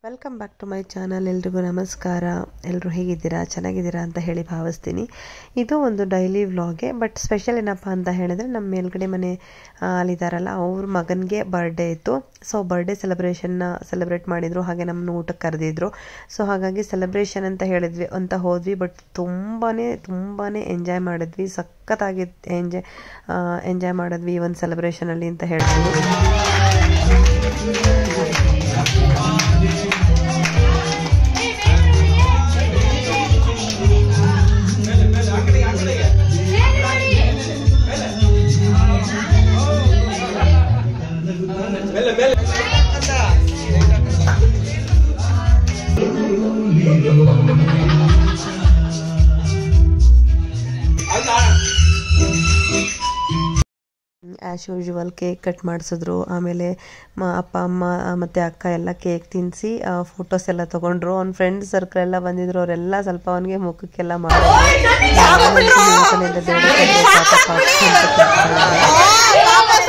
Welcome back to my channel ಎಲ್ರಿಗೂ ನಮಸ್ಕಾರ ಎಲ್ಲರೂ ಹೇಗಿದ್ದೀರಾ ಚೆನ್ನಾಗಿದ್ದೀರಾ ಅಂತ ಹೇಳಿ ಭಾವಿಸ್ತೀನಿ ಇದು ಒಂದು ಡೈಲಿ ವ್ಲಾಗೆ ಬಟ್ ಸ್ಪೆಷಲ್ ಏನಪ್ಪ ಅಂತ ಹೇಳಿದ್ರೆ ನಮ್ಮ ಮೇಲ್ಗಡೆ ಮನೆ ಆ, ಅಲ್ಲಿದ್ದಾರಲ್ಲ ಅವ್ರ ಮಗನಿಗೆ ಬರ್ಡೇ ಇತ್ತು ಸೊ ಬರ್ಡೇ ಸೆಲೆಬ್ರೇಷನ್ನ ಸೆಲೆಬ್ರೇಟ್ ಮಾಡಿದರು ಹಾಗೆ ನಮ್ಮನ್ನು ಊಟಕ್ಕೆ ಕರೆದಿದ್ರು ಸೊ ಹಾಗಾಗಿ ಸೆಲೆಬ್ರೇಷನ್ ಅಂತ ಹೇಳಿದ್ವಿ ಅಂತ ಹೋದ್ವಿ ಬಟ್ ತುಂಬಾ ತುಂಬಾ ಎಂಜಾಯ್ ಮಾಡಿದ್ವಿ ಸಖತ್ತಾಗಿ ಎಂಜಾಯ್ ಎಂಜಾಯ್ ಮಾಡಿದ್ವಿ ಈ ಒಂದು ಸೆಲೆಬ್ರೇಷನಲ್ಲಿ ಅಂತ ಹೇಳ್ಬೋದು ಆ್ಯಸ್ ಯೂಶುವಲ್ ಕೇಕ್ ಕಟ್ ಮಾಡಿಸಿದ್ರು ಆಮೇಲೆ ಮ ಅಪ್ಪ ಅಮ್ಮ ಮತ್ತು ಅಕ್ಕ ಎಲ್ಲ ಕೇಕ್ ತಿನ್ನಿಸಿ ಫೋಟೋಸ್ ಎಲ್ಲ ತೊಗೊಂಡ್ರು ಅವ್ನ ಫ್ರೆಂಡ್ ಸರ್ಕಲ್ ಎಲ್ಲ ಬಂದಿದ್ರು ಅವರೆಲ್ಲ ಸ್ವಲ್ಪ ಅವನಿಗೆ ಮುಖಕ್ಕೆಲ್ಲ ಮಾಡಿದ್ರು ದೇವಸ್ಥಾನದಿಂದ ದೇವರಿಗೆ ಪಾಪ ಪಾಪ ಅಂತ ಕೂತ್ಕೊಂಡಿದ್ದೆ.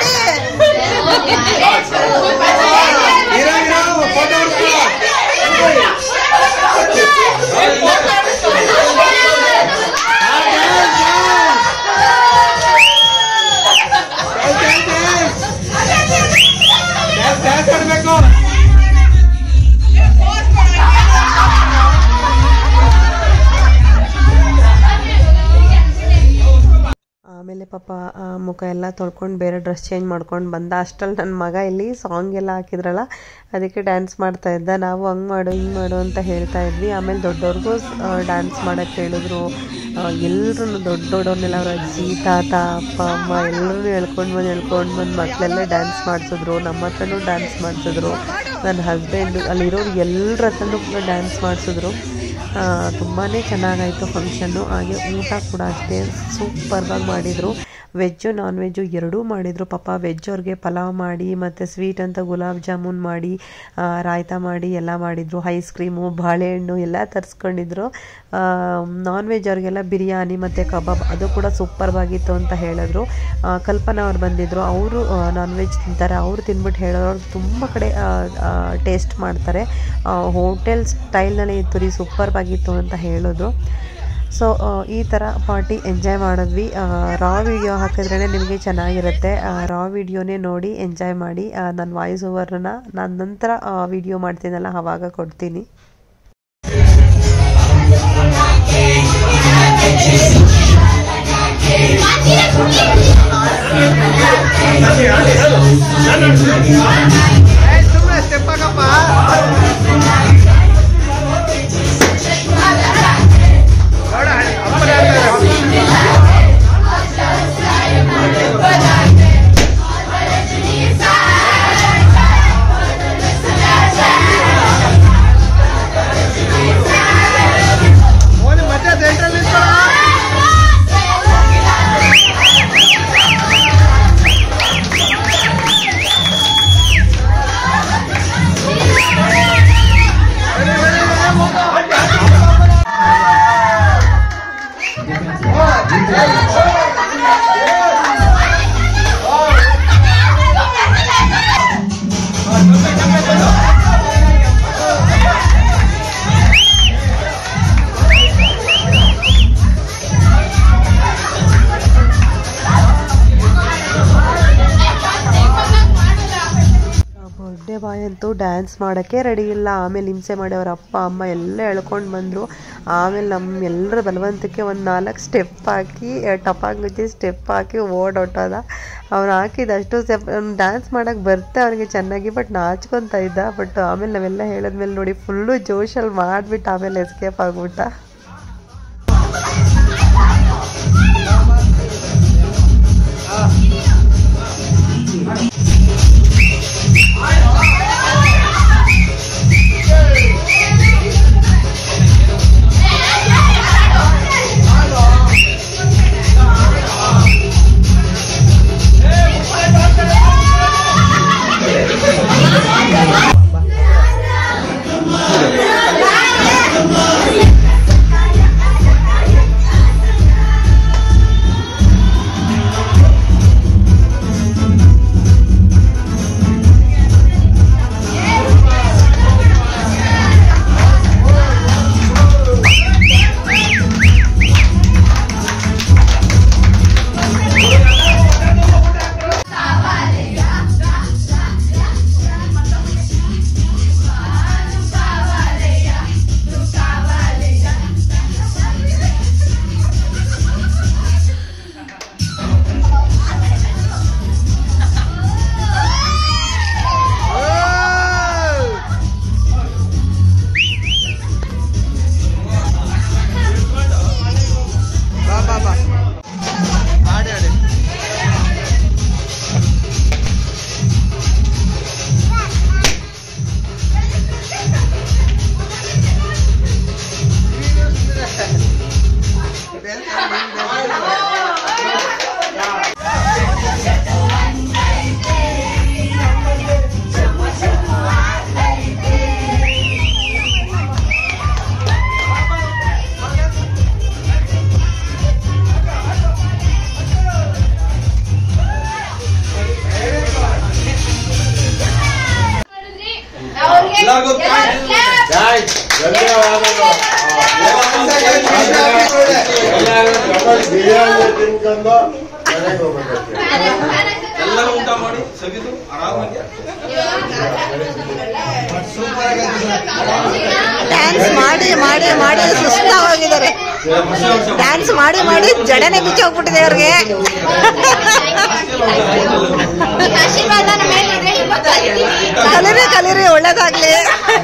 ಆಮೇಲೆ ಪಾಪ ಆ, ಮುಖ ಎಲ್ಲ ತೊಳ್ಕೊಂಡು ಬೇರೆ ಡ್ರೆಸ್ ಚೇಂಜ್ ಮಾಡ್ಕೊಂಡು ಬಂದ ಅಷ್ಟರಲ್ಲಿ ನನ್ನ ಮಗ ಇಲ್ಲಿ ಸಾಂಗ್ ಎಲ್ಲ ಹಾಕಿದ್ರಲ್ಲ ಅದಕ್ಕೆ ಡ್ಯಾನ್ಸ್ ಮಾಡ್ತಾ ಇದ್ದ ನಾವು ಹಂಗೆ ಮಾಡು ಹಿಂಗೆ ಮಾಡು ಅಂತ ಹೇಳ್ತಾ ಇದ್ವಿ ಆಮೇಲೆ ದೊಡ್ಡವ್ರಿಗೂ ಡ್ಯಾನ್ಸ್ ಮಾಡೋಕ್ಕೆ ಹೇಳಿದ್ರು ಎಲ್ಲರೂ ದೊಡ್ಡ ದೊಡ್ಡವ್ರನ್ನೆಲ್ಲ ಅವ್ರ ಅಜ್ಜಿ ತಾತ ಅಪ್ಪ ಅಮ್ಮ ಎಲ್ಲರೂ ಹೇಳ್ಕೊಂಡು ಬಂದು ಹೇಳ್ಕೊಂಡು ಬಂದು ಮಕ್ಕಳೆಲ್ಲ ಡ್ಯಾನ್ಸ್ ಮಾಡಿಸಿದ್ರು ನಮ್ಮ ಹತ್ರನೂ ಡ್ಯಾನ್ಸ್ ಮಾಡಿಸಿದ್ರು ನನ್ನ ಹಸ್ಬೆಂಡ್ ಅಲ್ಲಿರೋರು ಎಲ್ಲರ ಹತ್ರನೂ ಕೂಡ ಡ್ಯಾನ್ಸ್ ಮಾಡಿಸಿದ್ರು ತುಂಬಾ ಚೆನ್ನಾಗಾಯಿತು ಫಂಕ್ಷನ್ನು ಹಾಗೆ ಊಟ ಕೂಡ ಅಷ್ಟೇ ಸೂಪರ್ವಾಗಿ ಮಾಡಿದರು ವೆಜ್ಜು ನಾನ್ ವೆಜ್ಜು ಎರಡೂ ಮಾಡಿದರು ಪಾಪ ವೆಜ್ ಅವ್ರಿಗೆ ಪಲಾವ್ ಮಾಡಿ ಮತ್ತು ಸ್ವೀಟ್ ಅಂತ ಗುಲಾಬ್ ಜಾಮೂನ್ ಮಾಡಿ ಆ, ರಾಯ್ತ ಮಾಡಿ ಎಲ್ಲ ಮಾಡಿದರು ಐಸ್ ಕ್ರೀಮು ಬಾಳೆಹಣ್ಣು ಎಲ್ಲ ತರಿಸ್ಕೊಂಡಿದ್ರು ನಾನ್ ವೆಜ್ ಅವ್ರಿಗೆಲ್ಲ ಬಿರಿಯಾನಿ ಮತ್ತು ಕಬಾಬ್ ಅದು ಕೂಡ ಸೂಪರ್ವಾಗಿತ್ತು ಅಂತ ಹೇಳಿದ್ರು ಆ, ಕಲ್ಪನಾ ಅವ್ರು ಬಂದಿದ್ದರು ಅವರು ನಾನ್ ವೆಜ್ ತಿಂತಾರೆ ಅವರು ತಿನ್ಬಿಟ್ಟು ಹೇಳೋರು ಅವ್ರು ತುಂಬ ಕಡೆ ಟೇಸ್ಟ್ ಮಾಡ್ತಾರೆ ಹೋಟೆಲ್ ಸ್ಟೈಲ್ನಲ್ಲಿ ಇತ್ತು ರೀ ಸೂಪರ್ವಾಗಿತ್ತು ಅಂತ ಹೇಳಿದ್ರು ಸೊ ಈ ಥರ ಪಾರ್ಟಿ ಎಂಜಾಯ್ ಮಾಡಿದ್ವಿ ರಾ ವಿಡಿಯೋ ಹಾಕಿದ್ರೇ ನಿಮಗೆ ಚೆನ್ನಾಗಿರುತ್ತೆ ರಾ ವಿಡಿಯೋನೇ ನೋಡಿ ಎಂಜಾಯ್ ಮಾಡಿ ನನ್ನ ವಾಯ್ಸ್ ಓವರನ್ನ ನಾನು ನಂತರ ವಿಡಿಯೋ ಮಾಡ್ತೀನಲ್ಲ ಆವಾಗ ಕೊಡ್ತೀನಿ ಬರ್ಡೇ ಬಾಯ್ ಅಂತೂ ಡ್ಯಾನ್ಸ್ ಮಾಡೋಕ್ಕೆ ರೆಡಿ ಇಲ್ಲ ಆಮೇಲೆ ಹಿಂಸೆ ಮಾಡಿ ಅವ್ರ ಅಪ್ಪ ಅಮ್ಮ ಎಲ್ಲ ಎಳ್ಕೊಂಡು ಬಂದರು ಆಮೇಲೆ ನಮ್ಮ ಎಲ್ಲರ ಬಲವಂತಕ್ಕೆ ಒಂದು ನಾಲ್ಕು ಸ್ಟೆಪ್ ಹಾಕಿ ಟಪಾಂಗುಚ್ಚಿ ಸ್ಟೆಪ್ ಹಾಕಿ ಓಡೋಟೋದ ಅವ್ನು ಹಾಕಿದಷ್ಟು ಸ್ಟೆಪ್ ಡ್ಯಾನ್ಸ್ ಮಾಡೋಕ್ಕೆ ಬರುತ್ತೆ ಅವನಿಗೆ ಚೆನ್ನಾಗಿ ಬಟ್ ನಾಚ್ಕೊತಾ ಇದ್ದ ಬಟ್ ಆಮೇಲೆ ನಾವೆಲ್ಲ ಹೇಳಿದ್ಮೇಲೆ ನೋಡಿ ಫುಲ್ಲು ಜೋಶಲ್ಲಿ ಮಾಡಿಬಿಟ್ಟು ಆಮೇಲೆ ಎಸ್ಕೇಪ್ ಆಗ್ಬಿಟ್ಟ Hey! ಎಲ್ಲರಿಗೂ ಜಾಯ್ ಧನ್ಯವಾದಗಳು ಎಲ್ಲರೂ ಡಬಲ್ ಬಿರಿಯಾನಿ ತಿನ್ಕೊಂಡು ಮನೆಗೆ ಹೋಗ್ಬೇಕಷ್ಟೇ ಎಲ್ಲರೂ ಊಟ ಮಾಡಿ ಸಗಿದು ಆರಾಮಾಗಿ ಡ್ಯಾನ್ಸ್ ಮಾಡಿ ಮಾಡಿ ಮಾಡಿ ಸುಸ್ತಾಗಿದ್ದಾರೆ ಡ್ಯಾನ್ಸ್ ಮಾಡಿ ಮಾಡಿ ಜಡನೆ ಬಿಚ್ಚಿ ಹೋಗ್ಬಿಟ್ಟಿದೆ ಅವ್ರಿಗೆ ಕಲೀರಿ ಕಲೀರಿ ಒಳ್ಳೇದಾಗ್ಲಿ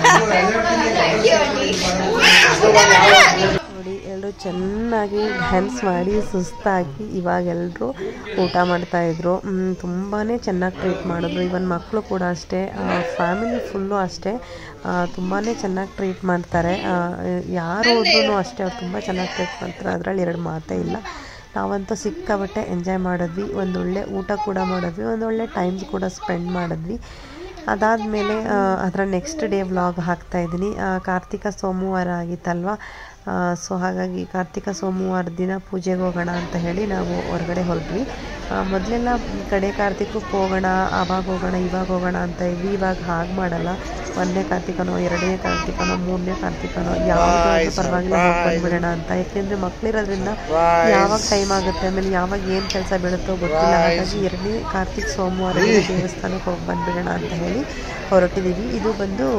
ನೋಡಿ ಎಲ್ಲರೂ ಚೆನ್ನಾಗಿ ಡ್ಯಾನ್ಸ್ ಮಾಡಿ ಸುಸ್ತಾಗಿ ಇವಾಗ ಎಲ್ಲರೂ ಊಟ ಮಾಡ್ತಾ ಇದ್ರು ಮ್, ತುಂಬಾನೇ ಚೆನ್ನಾಗಿ ಟ್ರೀಟ್ ಮಾಡಿದ್ರು ಇವನ್ ಮಕ್ಕಳು ಕೂಡ ಅಷ್ಟೇ ಫ್ಯಾಮಿಲಿ ಫುಲ್ಲು ಅಷ್ಟೇ ಆ, ತುಂಬಾನೇ ಚೆನ್ನಾಗಿ ಟ್ರೀಟ್ ಮಾಡ್ತಾರೆ ಆ, ಯಾರು ಹೋದ್ರೂ ಅಷ್ಟೇ ಅವ್ರು ತುಂಬ ಚೆನ್ನಾಗಿ ಟ್ರೀಟ್ ಮಾಡ್ತಾರೆ ಅದರಲ್ಲಿ ಎರಡು ಮಾತೇ ಇಲ್ಲ ನಾವಂತೂ ಸಿಕ್ಕಾಬಟ್ಟೆ ಎಂಜಾಯ್ ಮಾಡಿದ್ವಿ ಒಂದೊಳ್ಳೆ ಊಟ ಕೂಡ ಮಾಡಿದ್ವಿ ಒಂದೊಳ್ಳೆ ಟೈಮ್ಸ್ ಕೂಡ ಸ್ಪೆಂಡ್ ಮಾಡಿದ್ವಿ ಅದಾದಮೇಲೆ ಅದರ ನೆಕ್ಸ್ಟ್ ಡೇ ವ್ಲಾಗ್ ಹಾಕ್ತಾ ಇದ್ದೀನಿ ಕಾರ್ತಿಕ ಸೋಮವಾರ ಆಗಿತ್ತಲ್ವ ಸೊ ಹಾಗಾಗಿ ಕಾರ್ತಿಕ ಸೋಮವಾರ ದಿನ ಪೂಜೆಗೆ ಹೋಗೋಣ ಅಂತ ಹೇಳಿ ನಾವು ಹೊರಗಡೆ ಹೊರಟ್ವಿ ಮೊದಲೆಲ್ಲ ಕಡೆ ಕಾರ್ತಿಕಕ್ಕೆ ಹೋಗೋಣ ಆವಾಗ ಹೋಗೋಣ ಇವಾಗ ಹೋಗೋಣ ಅಂತ ಇದ್ವಿ ಇವಾಗ ಹಾಗೆ ಮಾಡಲ್ಲ ಒಂದನೇ ಕಾರ್ತಿಕನೋ ಎರಡನೇ ಕಾರ್ತಿಕನೋ ಮೂರನೇ ಕಾರ್ತಿಕನೋ ಯಾವಾಗ ಪರವಾಗಿಲ್ಲ ಹೋಗಿ ಬಂದ್ಬಿಡೋಣ ಅಂತ ಯಾಕೆಂದರೆ ಮಕ್ಕಳಿರೋದ್ರಿಂದ ಯಾವಾಗ ಟೈಮ್ ಆಗುತ್ತೆ ಆಮೇಲೆ ಯಾವಾಗ ಏನು ಕೆಲಸ ಬೀಳುತ್ತೋ ಗೊತ್ತಿಲ್ಲ ಹಾಗಾಗಿ ಎರಡನೇ ಕಾರ್ತಿಕ್ ಸೋಮವಾರ ದೇವಸ್ಥಾನಕ್ಕೆ ಹೋಗಿ ಬಂದ್ಬಿಡೋಣ ಅಂತ ಹೇಳಿ ಹೊರಟಿದ್ದೀವಿ ಇದು ಬಂದು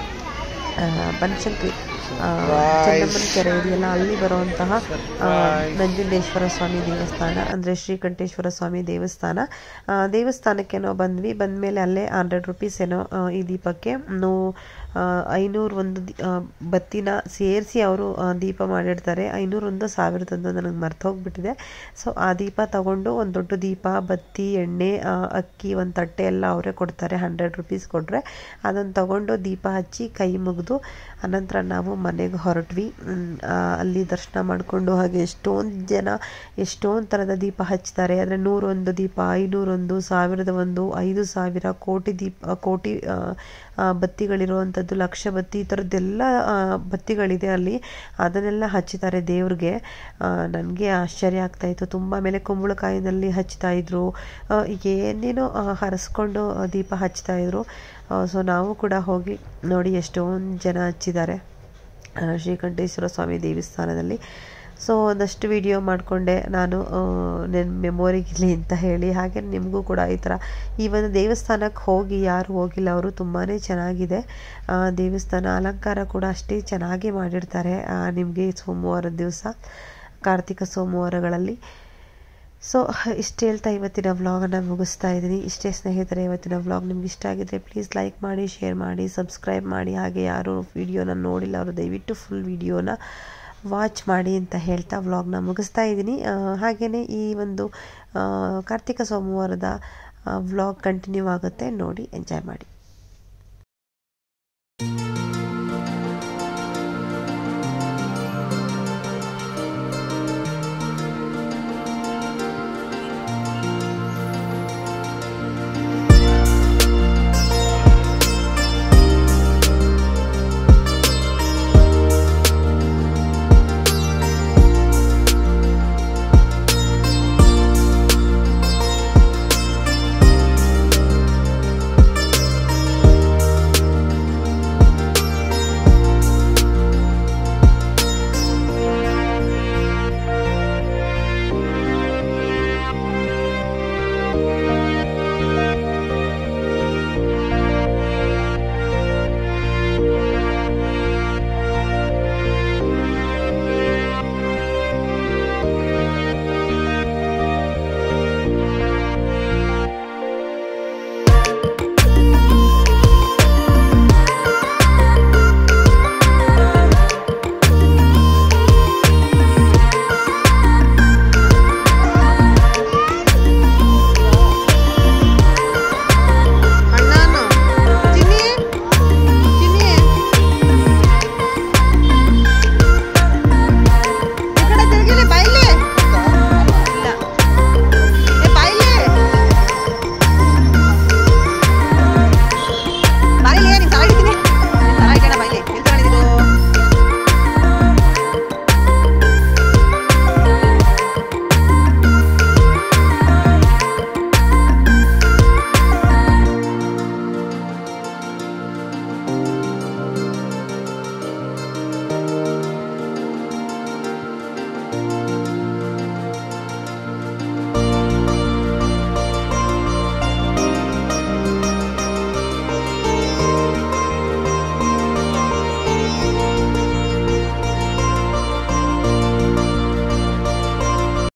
ಆ, ಬನಶಂಕರಿ ಆ, ಚೆನ್ನಮ್ಮನ ಕೆರೆ ಇದೆಯಲ್ಲ ಅಲ್ಲಿ ಬರುವಂತಹ ಆ, ನಂಜುಂಡೇಶ್ವರ ಸ್ವಾಮಿ ದೇವಸ್ಥಾನ ಅಂದರೆ ಶ್ರೀಕಂಠೇಶ್ವರ ಸ್ವಾಮಿ ದೇವಸ್ಥಾನ ಆ, ದೇವಸ್ಥಾನಕ್ಕೆ ನಾವು ಬಂದ್ವಿ ಬಂದಮೇಲೆ ಅಲ್ಲೇ ಹಂಡ್ರೆಡ್ ರುಪೀಸ್ ಏನೋ ಆ, ಈ ದೀಪಕ್ಕೆ ನೂ ಐನೂರು ಒಂದು ದಿ- ಆ, ಬತ್ತಿನ ಸೇರಿಸಿ ಅವರು ದೀಪ ಮಾಡಿರ್ತಾರೆ ಐನೂರೊಂದು ಸಾವಿರದೊಂದು ನನಗೆ ಮರ್ತು ಹೋಗ್ಬಿಟ್ಟಿದೆ ಸೊ ಆ ದೀಪ ತಗೊಂಡು ಒಂದು ದೊಡ್ಡ ದೀಪ ಬತ್ತಿ ಎಣ್ಣೆ ಆ, ಅಕ್ಕಿ ಒಂದು ತಟ್ಟೆ ಎಲ್ಲ ಅವರೇ ಕೊಡ್ತಾರೆ ಹಂಡ್ರೆಡ್ ರುಪೀಸ್ ಕೊಟ್ಟರೆ ಅದನ್ನು ತಗೊಂಡು ದೀಪ ಹಚ್ಚಿ ಕೈ ಮುಗಿದು ಅನಂತರ ನಾವು ಮನೆಗೆ ಹೊರಟ್ವಿ ಮ್, ಆ, ಅಲ್ಲಿ ದರ್ಶನ ಮಾಡಿಕೊಂಡು ಹಾಗೆ ಎಷ್ಟೊಂದು ಜನ ಎಷ್ಟೊಂದು ಥರದ ದೀಪ ಹಚ್ತಾರೆ ಅಂದರೆ ನೂರೊಂದು ದೀಪ ಐನೂರೊಂದು ಸಾವಿರದ ಒಂದು ಐದು ಸಾವಿರ ಕೋಟಿ ದೀಪ ಕೋಟಿ ಆ, ಆ, ಬತ್ತಿಗಳಿರುವಂಥದ್ದು ಲಕ್ಷ ಬತ್ತಿ ಈ ಥರದ್ದೆಲ್ಲ ಆ, ಬತ್ತಿಗಳಿದೆ ಅಲ್ಲಿ ಅದನ್ನೆಲ್ಲ ಹಚ್ಚುತ್ತಾರೆ ದೇವ್ರಿಗೆ ನನಗೆ ಆಶ್ಚರ್ಯ ಆಗ್ತಾ ಇತ್ತು ತುಂಬ ಆಮೇಲೆ ಕುಂಬಳಕಾಯಿನಲ್ಲಿ ಹಚ್ತಾ ಇದ್ರು ಆ, ಏನೇನೋ ಆ, ಹರಸ್ಕೊಂಡು ಆ, ದೀಪ ಹಚ್ತಾ ಇದ್ರು ಸೊ ನಾವು ಕೂಡ ಹೋಗಿ ನೋಡಿ ಎಷ್ಟೊಂದು ಜನ ಹಚ್ಚಿದ್ದಾರೆ ಆ, ಶ್ರೀಕಂಠೇಶ್ವರ ಸ್ವಾಮಿ ದೇವಸ್ಥಾನದಲ್ಲಿ ಸೊ ಒಂದಷ್ಟು ವಿಡಿಯೋ ಮಾಡಿಕೊಂಡೆ ನಾನು ನನ್ನ ಮೆಮೊರಿಗಿರಲಿ ಅಂತ ಹೇಳಿ ಹಾಗೆ ನಿಮಗೂ ಕೂಡ ಈ ಥರ ಈ ಒಂದು ದೇವಸ್ಥಾನಕ್ಕೆ ಹೋಗಿ ಯಾರು ಹೋಗಿಲ್ಲ ಅವರು ತುಂಬಾ ಚೆನ್ನಾಗಿದೆ ಆ, ದೇವಸ್ಥಾನ ಅಲಂಕಾರ ಕೂಡ ಅಷ್ಟೇ ಚೆನ್ನಾಗಿ ಮಾಡಿರ್ತಾರೆ ನಿಮಗೆ ಸೋಮವಾರದ ದಿವಸ ಕಾರ್ತಿಕ ಸೋಮವಾರಗಳಲ್ಲಿ ಸೊ ಇಷ್ಟು ಹೇಳ್ತಾ ಇವತ್ತಿನ ವ್ಲಾಗನ್ನು ಮುಗಿಸ್ತಾ ಇದ್ದೀನಿ ಇಷ್ಟೇ ಸ್ನೇಹಿತರೆ ಇವತ್ತಿನ ವ್ಲಾಗ್ ನಿಮ್ಗೆ ಇಷ್ಟ ಆಗಿದ್ರೆ ಪ್ಲೀಸ್ ಲೈಕ್ ಮಾಡಿ ಶೇರ್ ಮಾಡಿ ಸಬ್ಸ್ಕ್ರೈಬ್ ಮಾಡಿ ಹಾಗೆ ಯಾರು ವಿಡಿಯೋನ ನೋಡಿಲ್ಲ ಅವರು ದಯವಿಟ್ಟು ಫುಲ್ ವಿಡಿಯೋನ ವಾಚ್ ಮಾಡಿ ಅಂತ ಹೇಳ್ತಾ ವ್ಲಾಗ್ನ ಮುಗಿಸ್ತಾ ಇದ್ದೀನಿ ಹಾಗೆಯೇ ಈ ಒಂದು ಆ, ಕಾರ್ತಿಕ ಸೋಮವಾರದ ವ್ಲಾಗ್ ಕಂಟಿನ್ಯೂ ಆಗುತ್ತೆ ನೋಡಿ ಎಂಜಾಯ್ ಮಾಡಿ